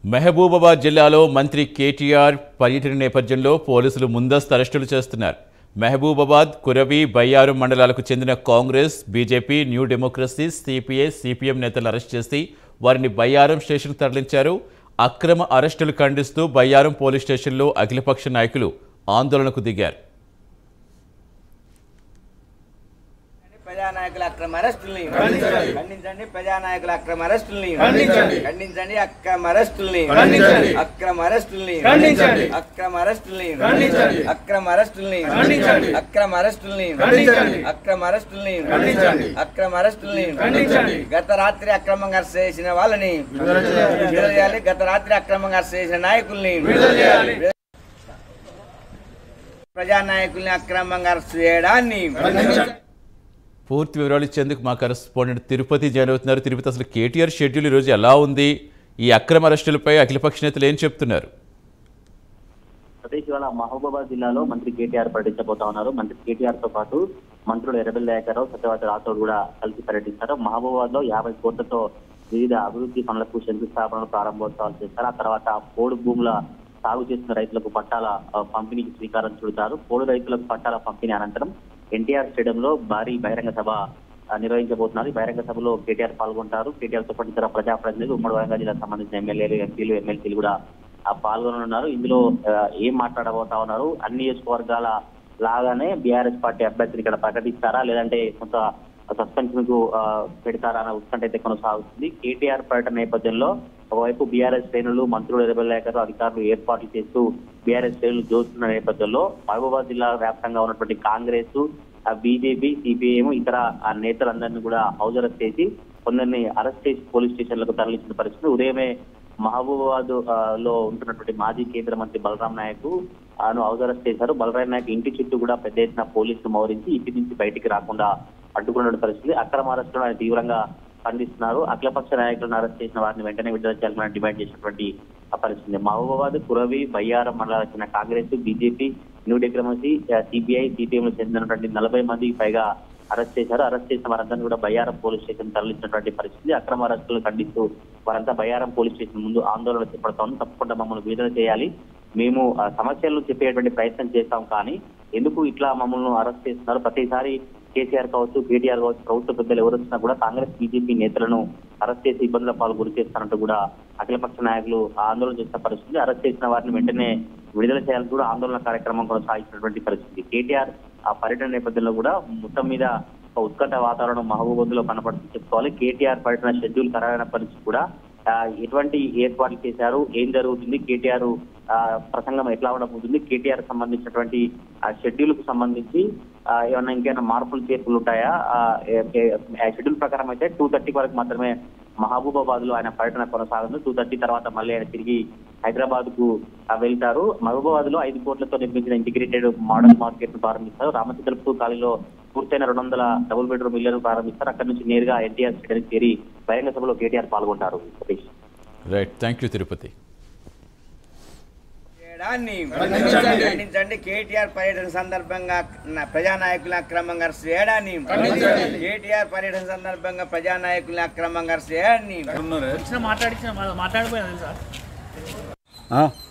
మహబూబాబాద్ జిల్లాలో మంత్రి కేటీఆర్ పర్యటన నేపథ్యంలో పోలీసులు ముందస్తు అరెస్టులు చేస్తున్నారు మహబూబాబాద్ కురవి బయ్యారం మండలాలకు చెందిన Congress BJP New Democracy CPI CPM నేతలు అరెస్ట్ చేసి వారిని బయ్యారం స్టేషన్కు తరలించారు అక్రమ అరెస్టులు ఖండిస్తూ బయ్యారం పోలీస్ స్టేషన్లో అఖిలపక్ష నాయకులు ఆందోళనకు దిగారు ప్రజానాయకుల అక్రమ అరెస్టుల్ని ఖండించండి ప్రజానాయకుల అక్రమ అరెస్టుల్ని ఖండించండి అక్రమ అరెస్టుల్ని అక్రమ అరెస్టుల్ని అక్రమ అరెస్టుల్ని అక్రమ అరెస్టుల్ని అక్రమ అరెస్టుల్ని అక్రమ అరెస్టుల్ని అక్రమ అరెస్టుల్ని గత రాత్రి అక్రమంగా అరెస్ట్ చేసిన వాళ్ళని విడుదల చేయాలి గత రాత్రి అక్రమంగా అరెస్ట్ చేసిన నాయకుల్ని ప్రజానాయకుల్ని అక్రమంగా అరెస్ట్ చేయడాన్ని పూర్తి వివరాలు ఇచ్చేందుకు మా కరెస్పాండెంట్ తిరుపతి జాయిన్ అవుతున్నారు తిరుపతి అసలు కేటీఆర్ షెడ్యూల్ ఈరోజు ఎలా ఉంది ఈ అక్రమ అరెస్టులపై అఖిలపక్ష నేతలు ఏం చెప్తున్నారు సతీష్ ఇవాళ మహబూబాబాద్ జిల్లాలో మంత్రి కేటీఆర్ పర్యటించబోతా ఉన్నారు మంత్రి కేటీఆర్ తో పాటు మంత్రులు ఎర్రబెల్లి దయాకరావు సత్యవతి రాథోడ్ కూడా కలిసి పర్యటిస్తారు మహబూబాబాద్ లో యాభై కోట్లతో వివిధ అభివృద్ధి పనులకు శంకుస్థాపనలు ప్రారంభోత్సవాలు చేస్తారు ఆ తర్వాత పోడు భూముల సాగు చేస్తున్న రైతులకు పట్టాల ఆ, పంపిణీకి శ్రీకారం చుడతారు పోడు రైతులకు పట్టాల పంపిణీ అనంతరం ఎన్టీఆర్ స్టేడియంలో భారీ బహిరంగ సభ ఆ, నిర్వహించబోతున్నారు ఈ బహిరంగ సభలో కేటీఆర్ పాల్గొంటారు కేటీఆర్ తో పాటు ఇతర ప్రజాప్రతినిధులు ఉమ్మడి వరంగల్ జిల్లాకు సంబంధించిన ఎమ్మెల్యేలు ఎంపీలు ఎమ్మెల్సీలు కూడా ఆ, పాల్గొననున్నారు ఇందులో ఆ, ఏం మాట్లాడబోతా ఉన్నారు అన్ని నియోజకవర్గాల లాగానే బీఆర్ఎస్ పార్టీ అభ్యర్థిని ఇక్కడ ప్రకటిస్తారా లేదంటే కొంత సస్పెన్షన్ కు ఆ, పెడతారా అన్న ఉత్కంఠ అయితే కొనసాగుతుంది కేటీఆర్ పర్యటన నేపథ్యంలో ఒకవైపు బీఆర్ఎస్ శ్రేణులు మంత్రులు ఎర్రబెల్లాకరు అధికారులు ఏర్పాట్లు చేస్తూ బీఆర్ఎస్ శ్రేణులు జోస్తున్న నేపథ్యంలో మహబూబాబాద్ జిల్లా వ్యాప్తంగా ఉన్నటువంటి కాంగ్రెస్ ఆ బీజేపీ సిపిఐఎం ఇతర ఆ నేతలందరినీ కూడా హౌస్ అరెస్ట్ చేసి కొందరిని అరెస్ట్ చేసి పోలీస్ స్టేషన్లకు తరలించిన పరిస్థితి ఉదయమే మహబూబాబాద్ ఆ, లో ఉంటున్నటువంటి మాజీ కేంద్ర మంత్రి బలరాం నాయక్ ఆను హౌస్ అరెస్ట్ చేశారు బలరాం నాయక్ ఇంటి చుట్టూ కూడా పెద్ద ఎత్తున పోలీసులు మోహరించి ఇంటి నుంచి బయటికి రాకుండా అడ్డుకున్న పరిస్థితి అక్రమ అరెస్టులను ఆయన తీవ్రంగా ఖండిస్తున్నారు అఖిలపక్ష నాయకులను అరెస్ట్ చేసిన వారిని వెంటనే విడుదల చేయాలని డిమాండ్ చేసినటువంటి ఆ పరిస్థితి మహబూబాబాద్ కురవి బయ్యారం మండలాలకు చెందిన Congress BJP New Democracy CPI CPM చెందినటువంటి నలభై మందికి పైగా అరెస్ట్ చేశారు అరెస్ట్ చేసిన వారందరినీ కూడా బయ్యారం పోలీస్ స్టేషన్ తరలించినటువంటి పరిస్థితి అక్రమ అరెస్టులను ఖండిస్తూ వారంతా బయ్యారం పోలీస్ స్టేషన్ ముందు ఆందోళన చేపడతా ఉంది తప్పకుండా మమ్మల్ని విడుదల చేయాలి మేము ఆ, సమస్యలను చెప్పేటువంటి ప్రయత్నం చేస్తాం కానీ ఎందుకు ఇట్లా మమ్మల్ని అరెస్ట్ చేస్తున్నారు ప్రతిసారి కేసీఆర్ కావచ్చు కేటీఆర్ కావచ్చు ప్రభుత్వ పెద్దలు ఎవరు వచ్చినా కూడా కాంగ్రెస్ బీజేపీ నేతలను అరెస్ట్ చేసి ఇబ్బందుల పాలు గురి చేస్తారంటూ కూడా అఖిలపక్ష నాయకులు ఆందోళన చేసిన పరిస్థితి అరెస్ట్ చేసిన వారిని వెంటనే విడుదల చేయాలని కూడా ఆందోళన కార్యక్రమం కొనసాగించినటువంటి పరిస్థితి కేటీఆర్ ఆ పర్యటన నేపథ్యంలో కూడా మొత్తం మీద ఒక ఉత్కంఠ వాతావరణం మహబూబాద్ లో కనపడుతుంది చెప్పుకోవాలి కేటీఆర్ పర్యటన షెడ్యూల్ ఖరారైన పరిస్థితి కూడా ఆ, ఎటువంటి ఏర్పాట్లు చేశారు ఏం జరుగుతుంది కేటీఆర్ ఆ, ప్రసంగం ఎట్లా ఉండబోతుంది కేటీఆర్ సంబంధించినటువంటి ఆ షెడ్యూల్ కు సంబంధించి ఆ, ఏమన్నా ఇంకేమైనా మార్పులు చేర్పులు ఉంటాయా ఆ, ఏ- ఏ- ఆ షెడ్యూల్ ప్రకారం అయితే టూ థర్టీ వరకు మాత్రమే మహబూబాబాద్ లో ఆయన పర్యటన కొనసాగుతుంది టూ థర్టీ తర్వాత మళ్ళీ ఆయన తిరిగి హైదరాబాద్ కు ఆ, వెళ్తారు మహబూబాబాద్ లో ఐదు కోట్లతో నిర్మించిన ఇంటిగ్రేటెడ్ మోడల్ మార్కెట్ ను ప్రారంభిస్తారు రామచంద్రపూర్ కాలనీలో పూర్తయిన రెండు వందల డబుల్ బెడ్రూమ్ ఇళ్లను ప్రారంభిస్తారు అక్కడి నుంచి నేరుగా ఎన్టీఆర్ స్టేడియం చేరి బహిరంగ సభలో కేటీఆర్ పాల్గొంటారు Satish right thank you Tirupati చేయడాన్ని ఖండించండి కేటీఆర్ పర్యటన సందర్భంగా న- ప్రజానాయకులను అక్రమంగా అరెస్ట్ చేయడాన్ని కేటీఆర్ పర్యటన సందర్భంగా ప్రజానాయకులను అక్రమంగా అరెస్ట్ చేయడాన్ని ఇచ్చిన మాట్లాడించిన మాట్లాడిపోయినా తెలుసా